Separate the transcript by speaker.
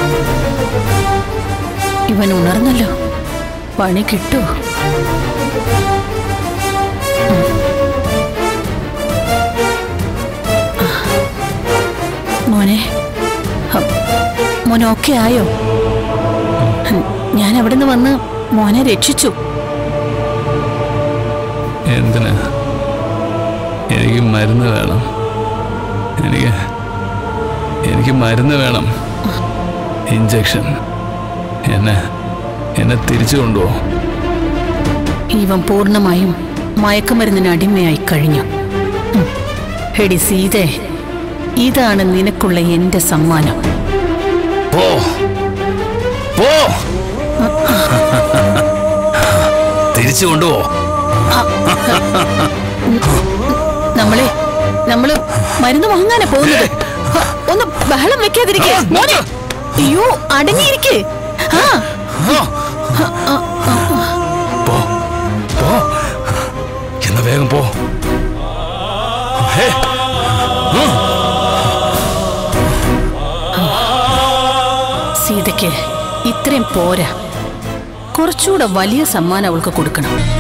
Speaker 1: ഇവൻ ഉണർന്നല്ലോ പണി കിട്ടൂ മോനെ ഹ, മോനെ ഓക്കെ ആയോ ഹും, ഞാൻ അവിടുന്ന് വന്ന് മോനെ രക്ഷിച്ചു
Speaker 2: എന്തിനാ എനിക്ക് മരുന്ന് വേണം എനിക്ക് എനിക്ക് മരുന്ന് വേണം ഇഞ്ചക്ഷൻ എന്നെ എന്നെ തിരിച്ചു കൊണ്ടുപോകും
Speaker 1: ഇവൻ പൂർണ്ണമായും മയക്കുമരുന്നിന് അടിമയായി കഴിഞ്ഞു ഉം. എടി സീതേ ഇതാണ് നിനക്കുള്ള എന്റെ സമ്മാനം
Speaker 2: പോ പോ തിരിച്ചു കൊണ്ടുപോ
Speaker 1: നമ്മളെ നമ്മള് മരുന്ന് വാങ്ങാനാ പോകുന്നത് ഹ, ഒന്ന് ബഹളം വെക്കാതിരിക്കേ മോനെ അയ്യോ അടങ്ങിയിരിക്കേ ആ
Speaker 2: പോ പോ എന്നാ വേഗം പോ ഹേ
Speaker 1: സീതയ്ക്ക് ഇത്രയും പോരാ കുറച്ചുകൂടെ വലിയ സമ്മാനം അവൾക്ക് കൊടുക്കണം